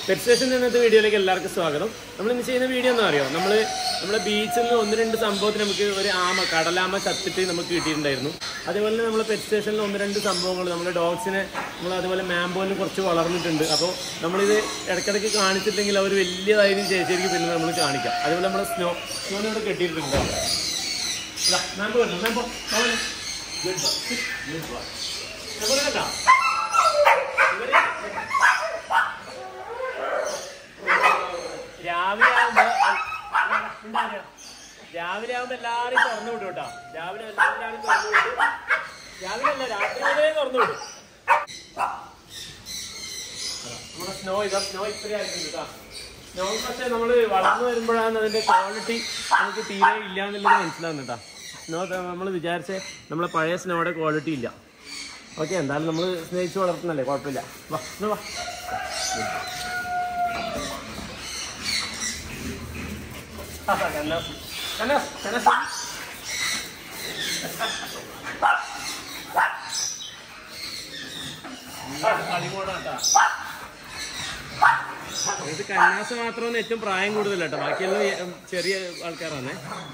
Pet station ഇന്നത്തെ വീഡിയോയിലേക്ക് എല്ലാവർക്കും സ്വാഗതം നമ്മൾ ഇന്ന് ചെയ്യുന്ന വീഡിയോ എന്താ അറിയോ നമ്മൾ നമ്മുടെ ബീച്ചിൽ നിന്ന് ഒന്ന് രണ്ട് സംഭവത്തിന് നമുക്ക് ഒരു ആമ കടലാമ ചത്തിട്ട് നമുക്ക് കിട്ടിയിട്ടുണ്ടായിരുന്നു അതേപോലെ തന്നെ നമ്മൾ പെറ്റ് സ്റ്റേഷനിൽ ഒന്ന് രണ്ട് സംഭവങ്ങൾ നമ്മുടെ ഡോഗ്സിനെ നമ്മൾ അതുപോലെ മാംബോന് കുറച്ച് വളർന്നിട്ടുണ്ട് അപ്പോൾ നമ്മളിത് ഇടയ്ക്കിടയ്ക്ക് കാണിച്ചില്ലെങ്കിൽ അവർ വലിയതായതിനു ശേഷിക്കും പിന്നെ നമ്മൾ കാണിക്കാം അതേപോലെ നമ്മുടെ സ്നോ സ്നോനെ ഇവിടെ കെട്ടിയിട്ടുണ്ട് ഇതാ, മാംബോ വരുന്നു Mambo Mambo. Good boy. Good boy. Mambo കണ്ടോ? ഇവര് രാവിലെ ആകുമ്പോ ഉണ്ടാവില്ല. രാവിലെ ആകുമ്പോ എല്ലാരും തുറന്നു വിടും കേട്ടോ രാവിലെ എല്ലാരും തുറന്നു വിട്ടു രാവിലെ അല്ല രാത്രി മുതലേ തുറന്നു വിടും നമ്മുടെ സ്നോ ഇതാ സ്നോ ഇത്രയും ആയിട്ടുണ്ട് കേട്ടോ സ്നോ പക്ഷേ നമ്മൾ വളർന്നു വരുമ്പോഴാണ് അതിന്റെ ക്വാളിറ്റി നമുക്ക് തീരെ ഇല്ല എന്നുള്ളത് മനസ്സിലാവുന്നത് കേട്ടോ സ്നോ നമ്മൾ വിചാരിച്ച നമ്മളെ പഴയ സ്നോയുടെ ക്വാളിറ്റി ഇല്ല ഓക്കെ എന്തായാലും നമ്മൾ സ്നേഹിച്ച് വളർത്തുന്നല്ലേ കുഴപ്പമില്ല വാ സ്നോ വാ കന്നാസ് കന്നാസ് കന്നാസ് ഇത് കന്നാസ് മാത്രമാണ് ഏറ്റവും പ്രായം കൂടുതൽ കേട്ടോ ബാക്കിയെല്ലാം ഏ- ചെറിയ ആൾക്കാരാണ്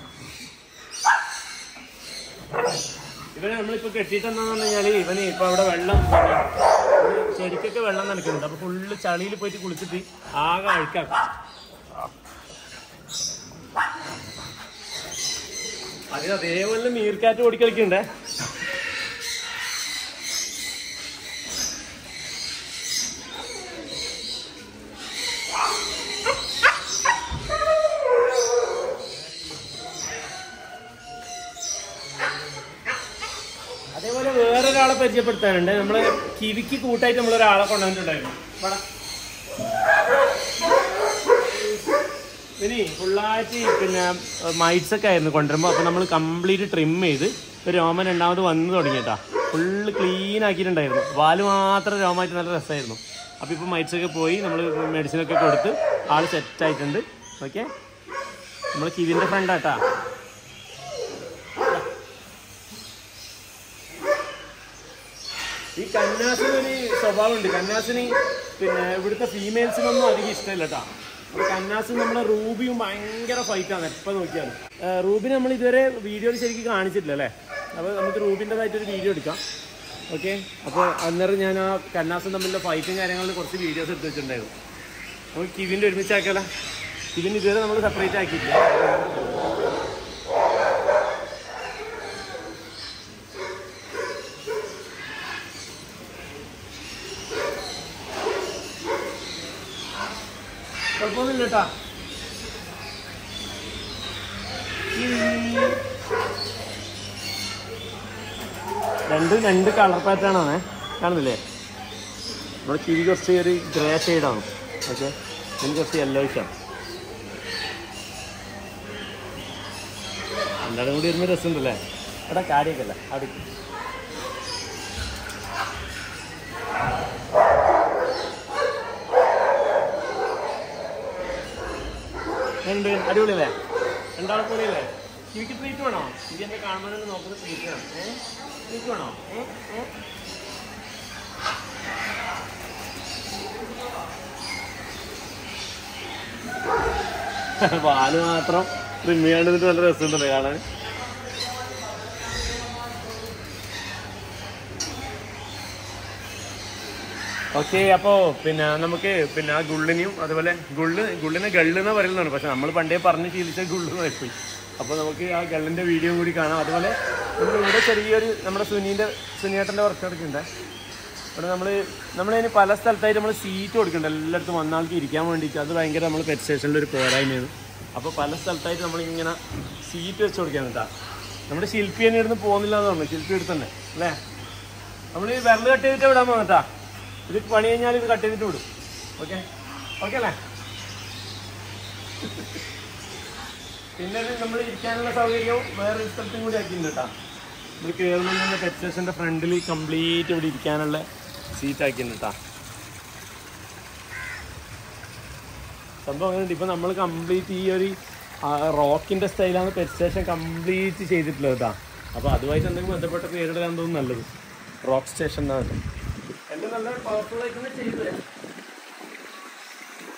ഇവനെ നമ്മളിപ്പോ കെട്ടിയിട്ടെന്താന്ന് പറഞ്ഞാല് ഇവന് ഇപ്പൊ അവിടെ വെള്ളം പിന്നെ ഒരു ചെടിക്കൊക്കെ വെള്ളം നനക്കുന്നുണ്ട് അപ്പൊ ഫുള്ള് ചളിയിൽ പോയിട്ട് കുളിച്ചിട്ട് ആകെ അഴുക്കാക്കും അതിന് അതേപോലെ മീർക്കാറ്റ് ഓടിക്കളിക്കണ്ടേ അതേപോലെ വേറൊരാളെ പരിചയപ്പെടുത്താനുണ്ട് നമ്മള് കിവിക്ക് കൂട്ടായിട്ട് നമ്മളൊരാളെ കൊണ്ടുവന്നിട്ടുണ്ടായിരുന്നു ഇവിടെ. ഇനി ഫുള്ളായിട്ട് പിന്നെ മൈറ്റ്സ് ഒക്കെ ആയിരുന്നു കൊണ്ടുവരുമ്പോൾ അപ്പോൾ നമ്മൾ കംപ്ലീറ്റ് ട്രിം ചെയ്ത് ഒരു രോമൻ രണ്ടാമത് വന്ന് തുടങ്ങിയിട്ടാ ഫുള്ള് ക്ലീൻ ആക്കിയിട്ടുണ്ടായിരുന്നു വാല് മാത്രം രോമമായിട്ട് നല്ല രസമായിരുന്നു അപ്പോൾ ഇപ്പോൾ മൈറ്റ്സ് ഒക്കെ പോയി നമ്മൾ മെഡിസിൻ ഒക്കെ കൊടുത്ത് ആൾ സെറ്റ് ആയിട്ടുണ്ട് ഓക്കെ നമ്മൾ കിവിൻ്റെ ഫ്രണ്ടാട്ടാ ഈ കന്നാസിന് ഒരു സ്വഭാവമുണ്ട് കന്നാസിന് പിന്നെ ഇവിടുത്തെ ഫീമെയിൽസിനൊന്നും അധികം ഇഷ്ടമില്ല കേട്ടോ അപ്പൊ കന്നാസ് നമ്മുടെ റൂബിയും ഭയങ്കര ഫൈറ്റാണ് എപ്പോൾ നോക്കിയാലും ഏഹ് റൂബിനെ നമ്മൾ ഇതുവരെ വീഡിയോയിൽ ശരിക്കും കാണിച്ചിട്ടില്ല അല്ലേ അപ്പോൾ നമുക്ക് റൂബിൻ്റെതായിട്ടൊരു വീഡിയോ എടുക്കാം ഓക്കെ അപ്പോൾ അന്നേരം ഞാൻ ആ കന്നാസും തമ്മിലുള്ള ഫൈറ്റും കാര്യങ്ങളിൽ കുറച്ച് വീഡിയോസ് എടുത്ത് വെച്ചിട്ടുണ്ടായിരുന്നു നമുക്ക് കിവിൻ്റെ ഒരുമിച്ചാക്കല കിവിൻ ഇതുവരെ നമ്മൾ സെപ്പറേറ്റ് ആക്കിയിട്ടില്ല കുഴപ്പമൊന്നുമില്ല കേട്ടാ രണ്ട് രണ്ട് കളർ പാറ്റേൺ ആണ് കാണുന്നില്ലേ നമ്മുടെ കിവി കുറച്ച് ഒരു ഗ്രേ ഷെയ്ഡാണ് ഓക്കെ ഇതിന് കുറച്ച് യെല്ലോയിഷ് ആണ് രണ്ടാളും കൂടി ഇരുന്ന് രസമുണ്ടല്ലേ എടാ കാര്യമൊക്കെ അവിടെ ഉണ്ട് അടിപൊളിയല്ലേ രണ്ടാളെ പൊളിയല്ലേ എനിക്ക് ട്രീറ്റ് വേണോ എനിക്ക് എന്നെ കാണുമ്പോൾ നോക്കുന്ന ട്രീറ്റ് വേണം ഏഹ് ട്രീറ്റ് വേണോ ഏഹ് ഏഹ് പാല് മാത്രം റിമ്മിയാണ്ട് നിന്നിട്ട് നല്ല രസമുണ്ടല്ലേ കാണാൻ ഓക്കെ അപ്പോൾ പിന്നെ നമുക്ക് പിന്നെ ആ ഗുള്ളിനെയും അതുപോലെ ഗുള്ള് ഗുള്ളിനെ ഗള്ളെന്ന് പറയുന്നതാണ് പക്ഷെ നമ്മൾ പണ്ടേ പറഞ്ഞ് ശീലിച്ച ഗുള്ള് പോയി അപ്പോൾ നമുക്ക് ആ ഗള്ളിൻ്റെ വീഡിയോ കൂടി കാണാം അതുപോലെ നമ്മൾ ഇവിടെ ചെറിയൊരു നമ്മുടെ സുനീൻ്റെ സുനിയേട്ടൻ്റെ വർക്ക് എടുക്കുന്നുണ്ട് ഇവിടെ നമ്മൾ നമ്മളതിന് പല സ്ഥലത്തായിട്ട് നമ്മൾ സീറ്റ് കൊടുക്കുന്നുണ്ട് എല്ലായിടത്തും വന്നാൾക്ക് ഇരിക്കാൻ വേണ്ടിയിട്ട് അത് ഭയങ്കര നമ്മൾ പെറ്റ് സ്റ്റേഷനിൽ ഒരു പോരായ്മയാണ് അപ്പോൾ പല സ്ഥലത്തായിട്ട് നമ്മളിങ്ങനെ സീറ്റ് വെച്ച് കൊടുക്കാൻ കേട്ടാ നമ്മുടെ ശില്പി തന്നെ ഇവിടുന്ന് പോകുന്നില്ല എന്ന് പറഞ്ഞു ശില്പി എടുത്ത് തന്നെ അല്ലേ നമ്മൾ ഈ വിരൽ കട്ട് ചെയ്തിട്ട് വിടാൻ പോകുന്നട്ടാ ഇത് പണി കഴിഞ്ഞാൽ ഇത് കട്ട് ചെയ്തിട്ട് വിടും ഓക്കെ ഓക്കെ അല്ലേ പിന്നെ നമ്മൾ ഇരിക്കാനുള്ള സൗകര്യവും വേറൊരു സ്ഥലത്തും കൂടി ആക്കിയിട്ടുണ്ട് കേട്ടോ നമ്മൾ കയറുമ്പോൾ തന്നെ പെറ്റ് സ്റ്റേഷൻ്റെ ഫ്രണ്ടിൽ കംപ്ലീറ്റ് ഇവിടെ ഇരിക്കാനുള്ള സീറ്റ് ആക്കിയിട്ടുണ്ട് കേട്ടോ സംഭവം അങ്ങനെ ഇപ്പം നമ്മൾ കംപ്ലീറ്റ് ഈ ഒരു റോക്കിൻ്റെ സ്റ്റൈലാണ് പെറ്റ് സ്റ്റേഷൻ കംപ്ലീറ്റ് ചെയ്തിട്ടുള്ളത് കേട്ടോ അപ്പോൾ അതുമായിട്ട് എന്തെങ്കിലും ബന്ധപ്പെട്ട പേരിടാൻ തോന്നുന്നു നല്ലത് റോക്ക് സ്റ്റേഷൻ എന്നാണ് എല്ലാം നല്ല പവർഫുൾ ആയിട്ട് തന്നെ ചെയ്തത്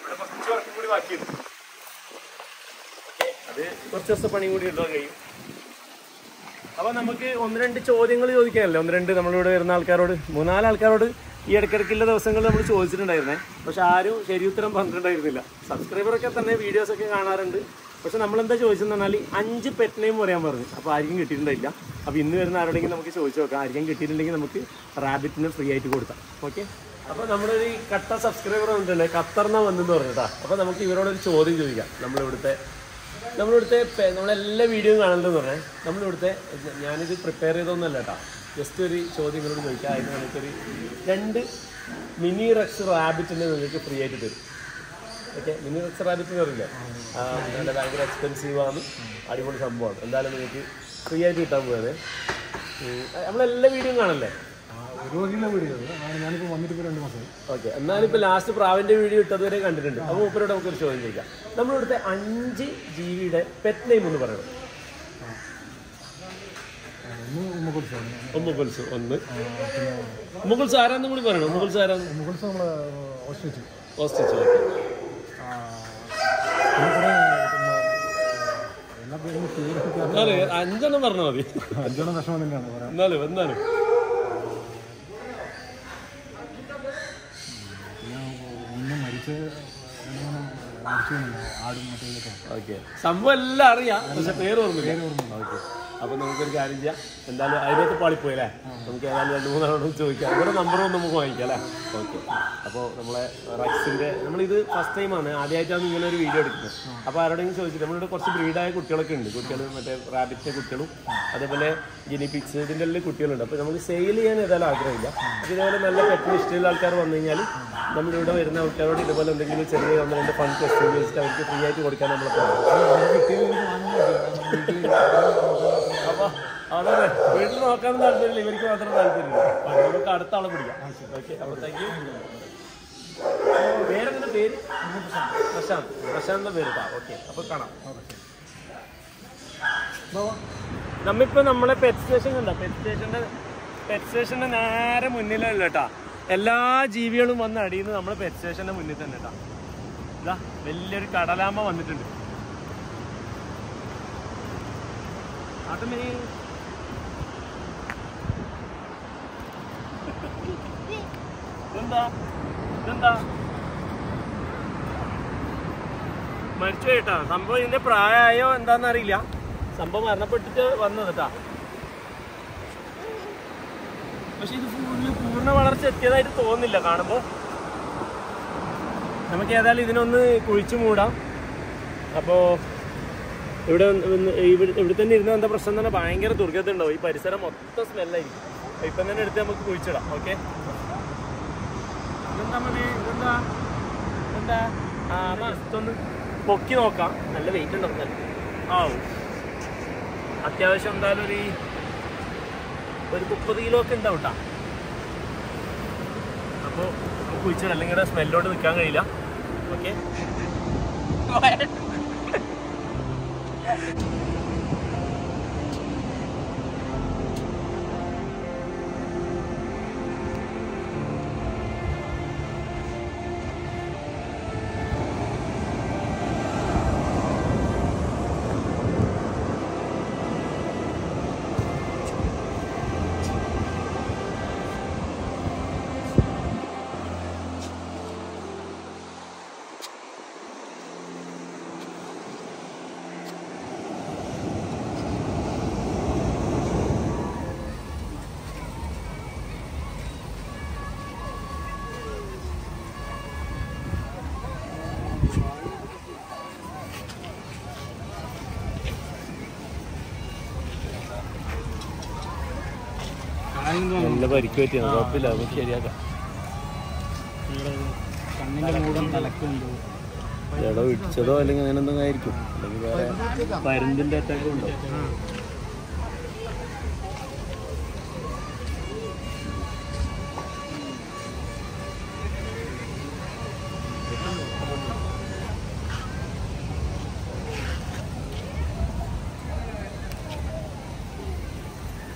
കൂടി ബാക്കിയുണ്ട് ഓക്കെ അത് കുറച്ച് ദിവസത്തെ പണിയും കൂടി ഉണ്ടോ കഴിയും അപ്പൊ നമുക്ക് ഒന്ന് രണ്ട് ചോദ്യങ്ങൾ ചോദിക്കാനല്ലേ ഒന്ന് രണ്ട് നമ്മളിവിടെ വരുന്ന ആൾക്കാരോട് മൂന്നാല് ആൾക്കാരോട് ഈ ഇടയ്ക്കിടയ്ക്കുള്ള ദിവസങ്ങളിൽ നമ്മൾ ചോദിച്ചിട്ടുണ്ടായിരുന്നേ പക്ഷെ ആരും ശരി ഉത്തരം പറഞ്ഞിട്ടുണ്ടായിരുന്നില്ല സബ്സ്ക്രൈബറൊക്കെ തന്നെ വീഡിയോസ് ഒക്കെ കാണാറുണ്ട് പക്ഷെ നമ്മൾ എന്താ ചോദിച്ചെന്ന് പറഞ്ഞാൽ അഞ്ച് പെറ്റ് നെയിം പറയാൻ പറഞ്ഞു അപ്പോൾ ആർക്കും കിട്ടിയിട്ടുണ്ടായില്ല അപ്പോൾ ഇന്ന് വരുന്ന ആരോടെങ്കിലും നമുക്ക് ചോദിച്ചു നോക്കാം ആർക്കും കിട്ടിയിട്ടുണ്ടെങ്കിൽ നമുക്ക് റാബിറ്റിന് ഫ്രീ ആയിട്ട് കൊടുക്കാം ഓക്കെ അപ്പോൾ നമ്മുടെ ഒരു കട്ട സബ്സ്ക്രൈബർ ഉണ്ടല്ലേ ഖത്തർന്ന വന്നെന്ന് പറഞ്ഞിട്ടാ അപ്പോൾ നമുക്ക് ഇവരോടൊരു ചോദ്യം ചോദിക്കാം നമ്മളിവിടുത്തെ നമ്മളിവിടുത്തെ പെ- നമ്മളെല്ലാ വീഡിയോയും കാണലുണ്ടെന്ന് പറഞ്ഞാൽ നമ്മളിവിടുത്തെ ഞ- ഞാനിത് പ്രിപ്പയർ ചെയ്തൊന്നുമല്ല കേട്ടോ ജസ്റ്റ് ഒരു ചോദ്യങ്ങളോട് ചോദിക്കാം അതിന് നമുക്കൊരു രണ്ട് മിനി റെക്സ് റാബിറ്റിനെ നിങ്ങൾക്ക് ഫ്രീ ആയിട്ട് തരും ഓക്കെ മിനി റെക്സ് റാബിറ്റ് എന്ന് പറയില്ലേ ആ, നല്ല ഭയങ്കര എക്സ്പെൻസീവ് ആണ് അടിപൊളി സംഭവമാണ് എന്തായാലും നിങ്ങൾക്ക് ഫ്രീ ആയിട്ട് കിട്ടാൻ പോയത് നമ്മളെല്ലാ വീഡിയോയും കാണല്ലേ ഒരു വകയിലെ വീഡിയോ ഞാനിപ്പോൾ വന്നിട്ട് ഇപ്പോൾ രണ്ട് മാസമായി ഓക്കെ എന്നാലും ഇപ്പൊ ലാസ്റ്റ് പ്രാവിന്റെ വീഡിയോ ഇട്ടതുവരെ കണ്ടിട്ടുണ്ട് അപ്പൊ മൂപ്പരോട് നമുക്കൊരു ചോദ്യം ചോദിക്കാം നമ്മളിവിടുത്തെ അഞ്ച് ജീവിയുടെ പെറ്റ് നെയിം എന്ന് പറയണം ഒന്ന് ഉമ്മക്കുറിച്ചാണ് ഉമ്മുകുൽസ് ഒന്ന് പിന്നെ ഉമ്മുകുൽസ് ആരാന്നും കൂടി പറയണം ഉമ്മുകുൽസ് ആരാന്ന് ഉമ്മക്കുറിച്ച് നമ്മൾ ഓസ്ട്രിച്ച് ഓസ്റ്റിച്ച് ഓക്കെ പിന്നെ കുറേ പിന്നെ, എല്ലാ പേരും പേരൊക്കെ എന്നാല് അഞ്ചെണ്ണം പറഞ്ഞാൽ മതി അഞ്ചെണ്ണം വിഷമം തന്നെയാണ് പറയാം എന്നാലും എന്നാലും പിന്നെ ഒന്ന് മരിച്ച് രണ്ടെണ്ണം മരിച്ചു ആടും മറ്റേ ഇതൊക്കെ ഓക്കെ സംഭവം എല്ലാം അറിയാം പക്ഷെ പേര് ഓർമ്മില്ല ഓക്കെ അപ്പൊ നമുക്കൊരു കാര്യം ചെയ്യാം എന്തായാലും അതിനകത്ത് പാളിപ്പോയി അല്ലേ നമുക്ക് ഏതായാലും രണ്ട് മൂന്നാളോട് ചോദിക്കാം അവരുടെ നമ്പറും ഒന്ന് നമുക്ക് വാങ്ങിക്കാം അല്ലേ ഓക്കെ അപ്പോൾ നമ്മളെ റക്സിന്റെ നമ്മളിത് ഫസ്റ്റ് ടൈമാണ് ആദ്യമായിട്ടാണ് ഇങ്ങനെ ഒരു വീഡിയോ എടുക്കുന്നത് അപ്പോൾ ആരോടെങ്കിലും ചോദിച്ചിട്ട് നമ്മളിവിടെ കുറച്ച് ബ്രീഡായ കുട്ടികളൊക്കെ ഉണ്ട് കുട്ടികൾ മറ്റേ റാബിറ്റിന്റെ കുട്ടികളും അതേപോലെ ഗിനിപിക്സ് ഇതിൻ്റെ എല്ലാം കുട്ടികളുണ്ട് അപ്പോൾ നമുക്ക് സെയിൽ ചെയ്യാൻ ഏതായാലും ആഗ്രഹമില്ല അപ്പോൾ ഇതേപോലെ നല്ല പെറ്റിന് ഇഷ്ടമുള്ള ആൾക്കാർ വന്നു കഴിഞ്ഞാൽ നമ്മളിവിടെ വരുന്ന ആൾക്കാരോട് ഇതുപോലെ എന്തെങ്കിലും ചെറിയ ഒന്ന് രണ്ട് ഫണ്ട് ക്വസ്റ്റ്യൻ ചോദിച്ചിട്ട് അവർക്ക് ഫ്രീ ആയിട്ട് കൊടുക്കാൻ നമ്മൾ അപ്പൊ അതെ വീട്ടിൽ നോക്കാൻ താല്പര്യമില്ല ഇവർക്ക് മാത്രം താല്പര്യമില്ല അപ്പൊ നമുക്ക് അടുത്ത ആളെ പിടിക്കാം ഓക്കെ അപ്പൊ താങ്ക് യു പേരെന്താ പേര് പ്രശാന്ത് പ്രശാന്ത് പേര് ഓക്കെ അപ്പൊ കാണാം നമ്മിപ്പോ നമ്മളെ പെറ്റ് സ്റ്റേഷൻ കണ്ട പെറ്റ് സ്റ്റേഷന്റെ പെറ്റ് സ്റ്റേഷന്റെ നേരെ മുന്നിലല്ല കേട്ടാ എല്ലാ ജീവികളും വന്ന് അടിയുന്നത് നമ്മളെ പെറ്റ് സ്റ്റേഷന്റെ മുന്നിൽ തന്നെ കേട്ടാ ഇതാ വലിയൊരു കടലാമ വന്നിട്ടുണ്ട് അതമേ ഇതെന്താ ഇതെന്താ മരിച്ചു കേട്ടാ സംഭവം ഇതിന്റെ പ്രായമായോ എന്താന്ന് അറിയില്ല സംഭവം മരണപ്പെട്ടിട്ട് വന്നത് കേട്ടാ പക്ഷെ ഇത് ഫുള്ള് പൂർണ്ണ വളർച്ച എത്തിയതായിട്ട് തോന്നുന്നില്ല കാണുമ്പോ നമുക്ക് ഏതായാലും ഇതിനൊന്ന് കുഴിച്ചു മൂടാം അപ്പോ ഇവിടെ വന്ന് ഇവിടെ ഇവിടെ തന്നെ ഇരുന്ന എന്താ പ്രശ്നം തന്നെ ഭയങ്കര ദുർഗത ഉണ്ടാവും ഈ പരിസരം മൊത്തം സ്മെല്ലായിരിക്കും ഇപ്പം തന്നെ എടുത്ത് നമുക്ക് കുഴിച്ചിടാം ഓക്കെ ഇതെന്താ മതി ഇതെന്താ എന്താ ആ എന്നാ ഇതൊന്ന് പൊക്കി നോക്കാം നല്ല വെയിറ്റ് ഉണ്ടാവും നല്ല ആ അത്യാവശ്യം എന്തായാലും ഒരു ഒരു മുപ്പത് കിലോ ഒക്കെ ഉണ്ടാവും കേട്ടോ അപ്പോൾ കുഴിച്ചിടാം അല്ലെങ്കിൽ ഇവിടെ സ്മെല്ലോട്ട് നിൽക്കാൻ കഴിയില്ല ഓക്കെ നല്ല പരിക്ക് പറ്റിയാണ് കുഴപ്പമില്ല നമുക്ക് ശരിയാക്കാം കണ്ണിന്റെ മൂടം തലക്കുണ്ട് എടോ ഇടിച്ചതോ അല്ലെങ്കിൽ അങ്ങനെ എന്തെങ്കിലും ആയിരിക്കും അല്ലെങ്കിൽ വേറെ പരുന്തിന്റെ അറ്റാക്കും ഉണ്ടോ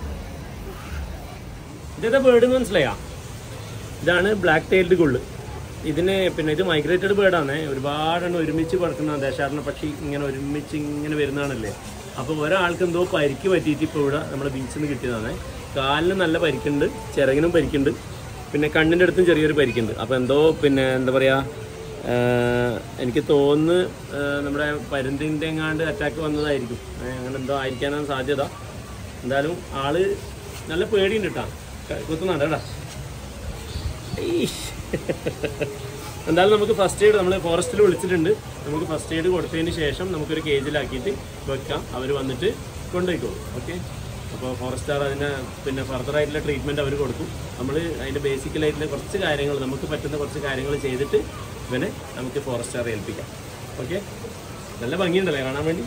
ഇതേതാ ബേർഡ് മനസ്സിലായാ ഇതാണ് ബ്ലാക്ക് ടൈൽഡ് കൊള്ള് ഇതിന് പിന്നെ ഇത് മൈഗ്രേറ്റഡ് ബേർഡാണ് ഒരുപാടെണ്ണം ഒരുമിച്ച് പറക്കുന്ന ദേശാടന പക്ഷി ഇങ്ങനെ ഒരുമിച്ച് ഇങ്ങനെ വരുന്നതാണല്ലേ അപ്പോൾ ഒരാൾക്ക് എന്തോ പരിക്ക് പറ്റിയിട്ട് ഇപ്പോൾ ഇവിടെ നമ്മുടെ ബീച്ചിൽ നിന്ന് കിട്ടിയതാണ് കാലിന് നല്ല പരിക്കുണ്ട് ചിറകിനും പരിക്കുണ്ട് പിന്നെ കണ്ണിൻ്റെ അടുത്തും ചെറിയൊരു പരിക്കുണ്ട് അപ്പോൾ എന്തോ പിന്നെ എന്താ പറയുക എനിക്ക് തോന്നുന്നു ആഹ് നമ്മുടെ പരുന്തിൻ്റെ എങ്ങാണ്ട് അറ്റാക്ക് വന്നതായിരിക്കും ഏഹ് അങ്ങനെ എന്തോ ആയിരിക്കാനാണ് സാധ്യത എന്തായാലും ആള് നല്ല പേടിയുണ്ട് കേട്ടാ കുത്തുന്നുണ്ട് കേട്ടാ ഈശ്. എന്തായാലും നമുക്ക് ഫസ്റ്റ് എയ്ഡ് നമ്മൾ ഫോറസ്റ്റിൽ വിളിച്ചിട്ടുണ്ട് നമുക്ക് ഫസ്റ്റ് എയ്ഡ് കൊടുത്തതിന് ശേഷം നമുക്കൊരു കേജിലാക്കിയിട്ട് വെക്കാം അവർ വന്നിട്ട് കൊണ്ടുപോയിക്കോളും ഓക്കെ അപ്പോൾ ഫോറസ്റ്റാർ അതിന് പിന്നെ ഫർദർ ആയിട്ടുള്ള ട്രീറ്റ്മെൻറ്റ് അവർ കൊടുക്കും നമ്മൾ അതിൻ്റെ ബേസിക്കലായിട്ടുള്ള കുറച്ച് കാര്യങ്ങൾ നമുക്ക് പറ്റുന്ന കുറച്ച് കാര്യങ്ങൾ ചെയ്തിട്ട് ഇവനെ നമുക്ക് ഫോറസ്റ്റാർ ഏൽപ്പിക്കാം ഓക്കെ നല്ല ഭംഗിയുണ്ടല്ലേ കാണാൻ വേണ്ടി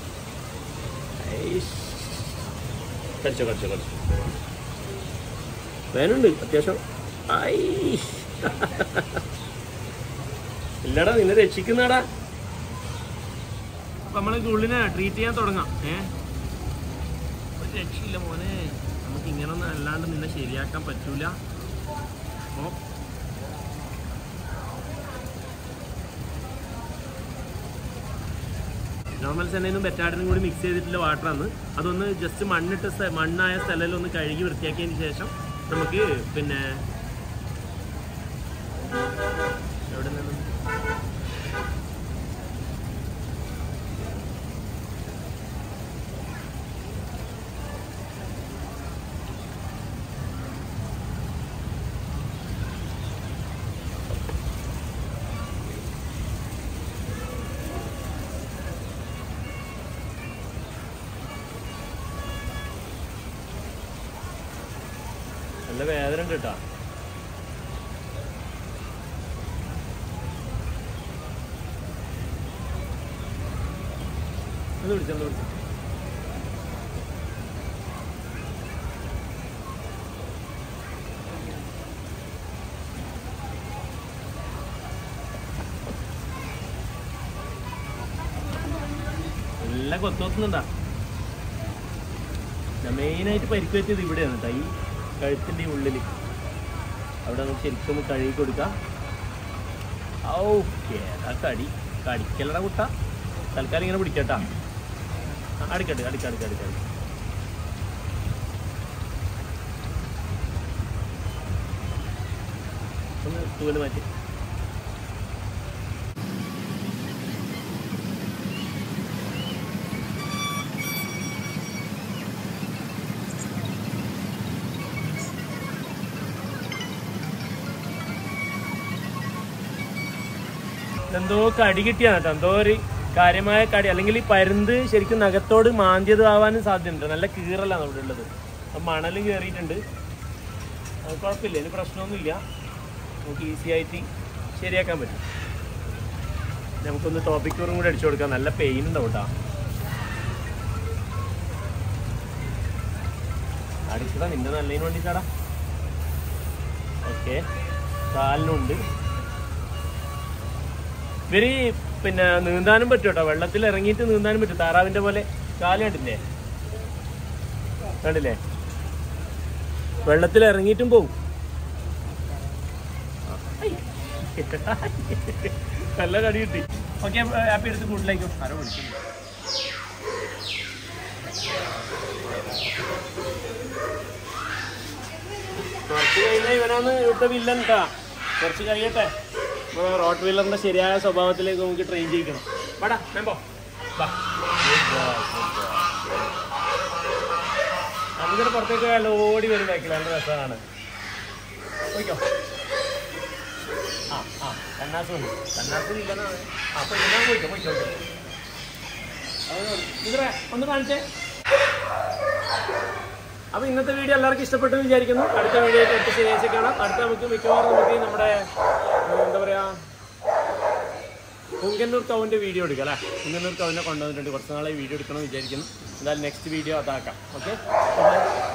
ഐഷ്. കടിച്ചോ കടിച്ചോ കടിച്ചോ വേനുണ്ട് അത്യാവശ്യം ഐ ഇല്ലടാ നിന്നെ രക്ഷിക്കുന്നടാ അപ്പൊ നമ്മള് ഗുള്ളിനെ ട്രീറ്റ് ചെയ്യാൻ തുടങ്ങാം ഏ ഒരു രക്ഷയില്ല മോനെ നമുക്ക് ഇങ്ങനൊന്നും അല്ലാണ്ട് നിന്നെ ശരിയാക്കാൻ പറ്റൂല അപ്പോ നോർമൽ സെന്നൈനും ബെറ്റാഡിനും കൂടി മിക്സ് ചെയ്തിട്ടുള്ള വാട്ടറാണ് അതൊന്ന് ജസ്റ്റ് മണ്ണിട്ട സ്ഥ- മണ്ണായ സ്ഥലത്തിൽ ഒന്ന് കഴുകി വൃത്തിയാക്കിയതിന് ശേഷം നമുക്ക് പിന്നെ എവിടെ നിന്ന് നല്ല വേദന ഉണ്ട് കേട്ടോ ഒന്ന് പിടിച്ചോ ഒന്ന് പിടിച്ചോ എല്ലാം കൊത്തോത്തുന്നുണ്ടാ മെയിനായിട്ട് പരിക്ക് പറ്റിയത് ഇവിടെയാണ് കേട്ടോ ഈ കഴുത്തിൻ്റെ ഉള്ളിൽ അവിടെ നമുക്ക് ശരിക്കും ഒന്ന് കഴുകി കൊടുക്കാം ഓക്കെ ആ കടി കടിക്കലട കുട്ട തൽക്കാലം ഇങ്ങനെ പിടിക്കട്ടാ ആ, അടിക്കട്ടെ അടിക്ക അടിക്ക അടിക്ക അടിക്ക ഒന്ന് തൂവല് മാറ്റി എന്തോ കടി കിട്ടിയാണ് കേട്ടോ എന്തോ ഒരു കാര്യമായ കടി അല്ലെങ്കിൽ ഈ പരുന്ത് ശരിക്കും നഖത്തോട് മാന്തിയത് ആവാനും സാധ്യതയുണ്ട് നല്ല കീറലാണ് അവിടെ ഉള്ളത് അപ്പം മണലും കയറിയിട്ടുണ്ട് അത് കുഴപ്പമില്ല ഇനി പ്രശ്നമൊന്നുമില്ല നമുക്ക് ഈസി ആയിട്ട് ശരിയാക്കാൻ പറ്റും നമുക്കൊന്ന് ടോപ്പിക്കൂറും കൂടെ അടിച്ചു കൊടുക്കാം നല്ല പെയിൻ ഉണ്ടാവും കേട്ടോ അടിച്ചടാ നിന്റെ നല്ലതിന് വേണ്ടിയിട്ടാടാ ഓക്കെ കാലിനുണ്ട് ഇവര് പിന്നെ നീന്താനും പറ്റും കേട്ടോ വെള്ളത്തിൽ ഇറങ്ങിയിട്ട് നീന്താനും പറ്റും താറാവിന്റെ പോലെ കാല് കണ്ടില്ലേ കണ്ടില്ലേ വെള്ളത്തിൽ ഇറങ്ങിയിട്ടും പോവും നല്ല കടി കിട്ടി ഓക്കെ ഹാപ്പി എടുത്ത് കൂടുതലേക്കും ആരോ വിളിക്കുന്നു കുറച്ച് കഴിഞ്ഞാൽ ഇവനാണ് ഇവിടുത്തെ വില്ലൻ കേട്ടാ കുറച്ച് കഴിയട്ടെ നമ്മുടെ റോട്ട് വീലറിന്റെ ശരിയായ സ്വഭാവത്തിലേക്ക് നമുക്ക് ട്രെയിൻ ചെയ്യിക്കണം വാടാ മെമ്പോ വാ അതിങ്ങനെ പുറത്തേക്ക് പോയാൽ ഓടി വരും ബാക്കിൽ നല്ല രസമാണ് പോയിക്കോ ആ ആ കന്നാസ് ഉണ്ട് കന്നാസ് ഇല്ലെന്നാണ് ആ അപ്പൊ ഇല്ലാൻ പോയിക്കോ പോയിക്കോ പോയിക്കോ. അത് ഇതിലെ ഒന്ന് കാണിച്ചേ അപ്പൊ ഇന്നത്തെ വീഡിയോ എല്ലാവർക്കും ഇഷ്ടപ്പെട്ടു എന്ന് വിചാരിക്കുന്നു അടുത്ത വീഡിയോ ആയിട്ട് ശനിയാഴ്ച കാണാം അടുത്ത നമുക്ക് മിക്കവാറും നമുക്ക് നമ്മുടെ ഏർ, എന്താ പറയാ പുങ്കന്നൂർ കൗവിന്റെ വീഡിയോ എടുക്കാം അല്ലേ പുങ്കന്നൂർ കൗവിനെ കൊണ്ടുവന്നിട്ടുണ്ട് കുറച്ച് നാളെ വീഡിയോ എടുക്കണം എന്ന് വിചാരിക്കുന്നു എന്തായാലും നെക്സ്റ്റ് വീഡിയോ അതാക്കാം ഓക്കെ